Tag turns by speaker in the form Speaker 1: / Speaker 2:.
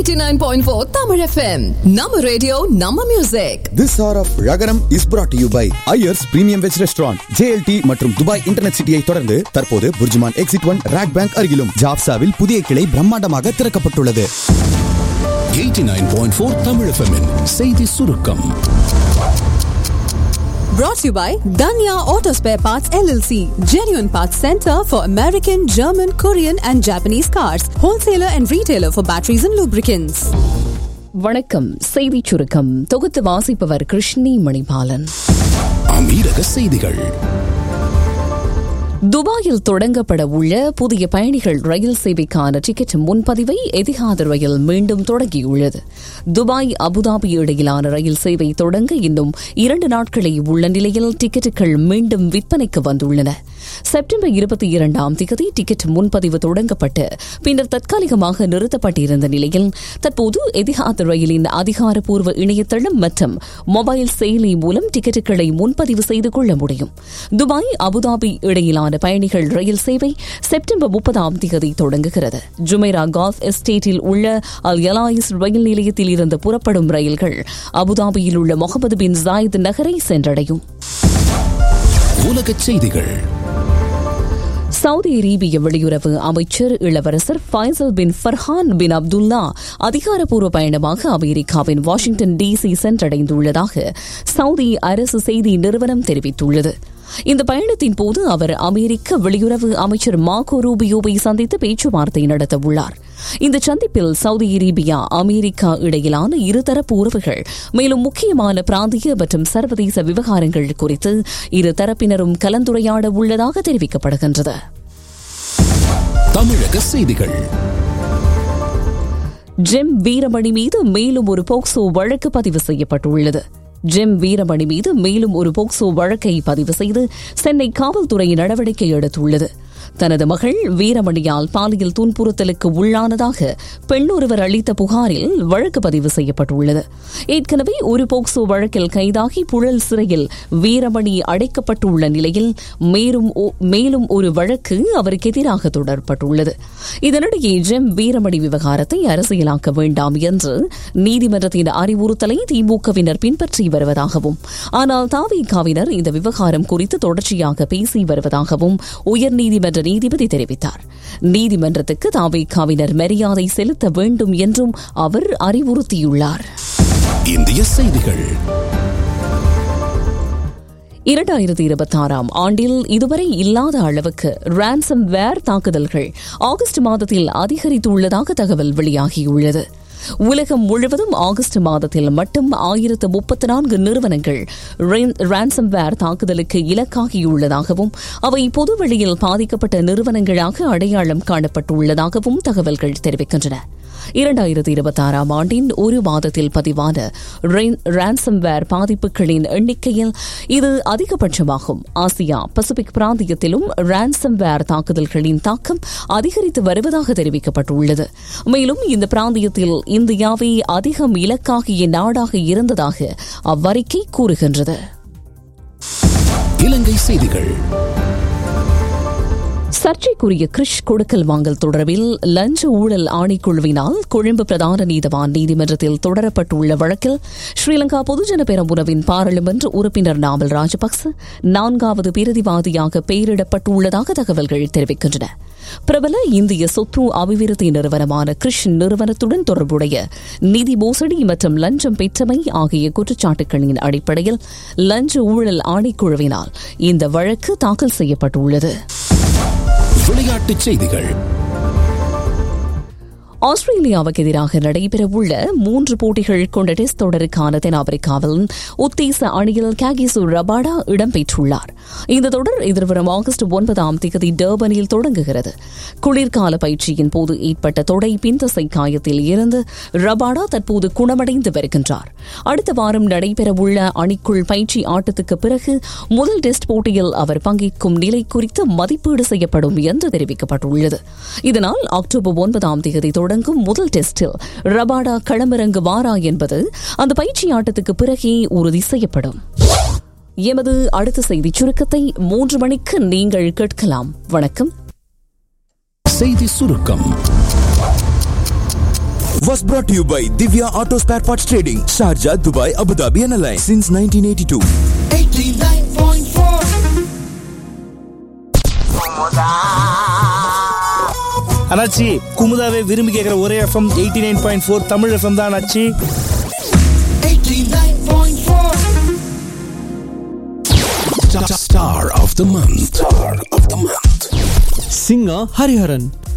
Speaker 1: 89.4 Tamil FM. நம்ம radio நம்ம music
Speaker 2: This hour of Ragaram is brought to you by Ayers Premium Veg Restaurant, JLT மற்றும் Dubai internet சிட்டியை தொடர்ந்து தற்போது Burjuman exit one rock bank அருகிலும் ஜாப்சாவில் புதிய கிளை பிரம்மாண்டமாக திறக்கப்பட்டுள்ளது
Speaker 3: 89.4 Tamil FM -இன் செய்தி சுருக்கம்
Speaker 1: brought to you by Danya Auto Spare Parts LLC, genuine parts center for American, German, Korean and Japanese cars, wholesaler and retailer for batteries and lubricants.
Speaker 4: வணக்கம் செய்திச் சுருக்கம் தொகுத்து வாசிப்பவர் கிருஷ்ணி மணிபாலன்
Speaker 3: அமீரக செய்திகள்
Speaker 4: துபாயில் தொடங்கப்பட உள்ள புதிய பயணிகள் ரயில் சேவைக்கான டிக்கெட் முன்பதிவை எதிகாத ரயில் மீண்டும் தொடங்கியுள்ளது துபாய் அபுதாபி இடையிலான ரயில் சேவை தொடங்க இன்னும் இரண்டு நாட்களே உள்ள நிலையில் டிக்கெட்டுகள் மீண்டும் விற்பனைக்கு வந்துள்ளன செப்டம்பர் இருபத்தி இரண்டாம் தேதி டிக்கெட் முன்பதிவு தொடங்கப்பட்டு பின்னர் தற்காலிகமாக நிறுத்தப்பட்டிருந்த நிலையில் தற்போது எதிகாத் ரயிலின் அதிகாரப்பூர்வ இணையதளம் மற்றும் மொபைல் செயலி மூலம் டிக்கெட்டுகளை முன்பதிவு செய்து கொள்ள முடியும் துபாய் அபுதாபி இடையிலான பயணிகள் ரயில் சேவை செப்டம்பர் முப்பதாம் தேதி தொடங்குகிறது ஜுமைரா கால்ஃப் எஸ்டேட்டில் உள்ள அல் எலாயிஸ் ரயில் நிலையத்தில் இருந்து புறப்படும் ரயில்கள் அபுதாபியில் உள்ள முகமது பின் ஜாயித் நகரை சென்றடையும்
Speaker 3: உலகச் செய்திகள்
Speaker 4: சவுதி அரேபிய வெளியுறவு அமைச்சர் இளவரசர் ஃபைசல் பின் ஃபர்ஹான் பின் அப்துல்லா அதிகாரப்பூர்வ பயணமாக அமெரிக்காவின் வாஷிங்டன் டிசி சென்றடைந்துள்ளதாக சவுதி அரசு செய்தி நிறுவனம் தெரிவித்துள்ளது இந்த பயணத்தின் போது அவர் அமெரிக்க வெளியுறவு அமைச்சர் மார்கோ ரூபியோவை சந்தித்து பேச்சுவார்த்தை நடத்த உள்ளார் இந்த சந்திப்பில் சவுதி அரேபியா அமெரிக்கா இடையிலான இருதரப்பு உறவுகள் மேலும் முக்கியமான பிராந்திய மற்றும் சர்வதேச விவகாரங்கள் குறித்து இரு தரப்பினரும் கலந்துரையாட உள்ளதாக தெரிவிக்கப்படுகின்றது
Speaker 3: தமிழக செய்திகள்
Speaker 4: ஜெம் வீரமணி மீது மேலும் ஒரு போக்சோ வழக்கு பதிவு செய்யப்பட்டுள்ளது ஜெம் வீரமணி மீது மேலும் ஒரு போக்சோ வழக்கை பதிவு செய்து சென்னை காவல்துறை நடவடிக்கை எடுத்துள்ளது தனது மகள் வீரமணியால் பாலியல் துன்புறுத்தலுக்கு உள்ளானதாக பெண் ஒருவர் அளித்த புகாரில் வழக்கு பதிவு செய்யப்பட்டுள்ளது ஏற்கனவே ஒரு போக்சோ வழக்கில் கைதாகி புழல் சிறையில் வீரமணி அடைக்கப்பட்டுள்ள நிலையில் மேலும் மேலும் ஒரு வழக்கு அவருக்கு எதிராக தொடரப்பட்டுள்ளது இதனிடையே ஜெம் வீரமணி விவகாரத்தை அரசியலாக்க வேண்டாம் என்று நீதிமன்றத்தின் அறிவுறுத்தலை திமுகவினர் பின்பற்றி வருவதாகவும் ஆனால் தாவிகாவினர் இந்த விவகாரம் குறித்து தொடர்ச்சியாக பேசி வருவதாகவும் உயர்நீதிமன்ற நீதிபதி தெரிவித்தார் நீதிமன்றத்துக்கு தாவிகாவினர் மரியாதை செலுத்த வேண்டும் என்றும் அவர் அறிவுறுத்தியுள்ளார்
Speaker 3: இந்திய செய்திகள்
Speaker 4: இரண்டாயிரத்தி இருபத்தி ஆறாம் ஆண்டில் இதுவரை இல்லாத அளவுக்கு ரான்சம் வேர் தாக்குதல்கள் ஆகஸ்ட் மாதத்தில் அதிகரித்துள்ளதாக தகவல் வெளியாகியுள்ளது உலகம் முழுவதும் ஆகஸ்ட் மாதத்தில் மட்டும் ஆயிரத்து முப்பத்தி நான்கு நிறுவனங்கள் ரான்சம் வேர் தாக்குதலுக்கு இலக்காகியுள்ளதாகவும் அவை பொதுவெளியில் பாதிக்கப்பட்ட நிறுவனங்களாக அடையாளம் காணப்பட்டுள்ளதாகவும் தகவல்கள் தெரிவிக்கின்றன இரண்டாயிரத்தி இருபத்தி ஆறாம் ஆண்டின் ஒரு மாதத்தில் பதிவான ரான்சம் வேர் பாதிப்புகளின் எண்ணிக்கையில் இது அதிகபட்சமாகும் ஆசியா பசிபிக் பிராந்தியத்திலும் ரான்சம் வேர் தாக்குதல்களின் தாக்கம் அதிகரித்து வருவதாக தெரிவிக்கப்பட்டுள்ளது மேலும் இந்த பிராந்தியத்தில் இந்தியாவை அதிகம் இலக்காகிய நாடாக இருந்ததாக அவ்வறிக்கை கூறுகின்றது
Speaker 3: இலங்கை செய்திகள்
Speaker 4: சர்ச்சைக்குரிய கிரிஷ் கொடுக்கல் வாங்கல் தொடர்பில் லஞ்ச ஊழல் ஆணைக்குழுவினால் கொழும்பு பிரதான நீதவான் நீதிமன்றத்தில் தொடரப்பட்டுள்ள வழக்கில் ஸ்ரீலங்கா பொதுஜன பெரமுனவின் பாராளுமன்ற உறுப்பினர் நாமல் ராஜபக்ச நான்காவது பிரதிவாதியாக பெயரிடப்பட்டுள்ளதாக தகவல்கள் தெரிவிக்கின்றன பிரபல இந்திய சொத்து அபிவிருத்தி நிறுவனமான கிரிஷ் நிறுவனத்துடன் தொடர்புடைய நிதி மோசடி மற்றும் லஞ்சம் பெற்றமை ஆகிய குற்றச்சாட்டுகளின் அடிப்படையில் லஞ்ச ஊழல் ஆணைக்குழுவினால் இந்த வழக்கு தாக்கல் செய்யப்பட்டுள்ளது
Speaker 3: விளையாட்டுச் செய்திகள்
Speaker 4: ஆஸ்திரேலியாவுக்கு எதிராக நடைபெறவுள்ள மூன்று போட்டிகள் கொண்ட டெஸ்ட் தொடருக்கான தென்னாப்பிரிக்காவில் உத்தேச அணியில் கேகிசு ரபாடா இடம்பெற்றுள்ளார் இந்த தொடர் எதிர்வரும் ஆகஸ்ட் ஒன்பதாம் தேதி டர்பனில் தொடங்குகிறது குளிர்கால பயிற்சியின் போது ஏற்பட்ட தொடை பின்தசை காயத்தில் இருந்து ரபாடா தற்போது குணமடைந்து வருகின்றார் அடுத்த வாரம் நடைபெறவுள்ள அணிக்குள் பயிற்சி ஆட்டத்துக்கு பிறகு முதல் டெஸ்ட் போட்டியில் அவர் பங்கேற்கும் நிலை குறித்து மதிப்பீடு செய்யப்படும் என்று தெரிவிக்கப்பட்டுள்ளது இதனால் அக்டோபர் ஒன்பதாம் தேதி தொடங்கும் முதல் டெஸ்டில் ரபாடா களமிறங்குவாரா என்பது அந்த பயிற்சி ஆட்டத்துக்கு பிறகே உறுதி செய்யப்படும் எமது அடுத்த செய்தி சுருக்கத்தை மூன்று மணிக்கு நீங்கள் கேட்கலாம் வணக்கம்
Speaker 3: செய்தி சுருக்கம்
Speaker 5: was brought to you by Divya Auto Spare Parts Trading, Sharjah, Dubai, Abu Dhabi and Alliance since 1982.
Speaker 6: அண்ணாச்சி குமுதாவை விரும்பி கேட்குற ஒரே FM eighty nine point four Tamil FM தான் அண்ணாச்சி
Speaker 3: Star of the month. Star of the month.
Speaker 7: singer Hariharan.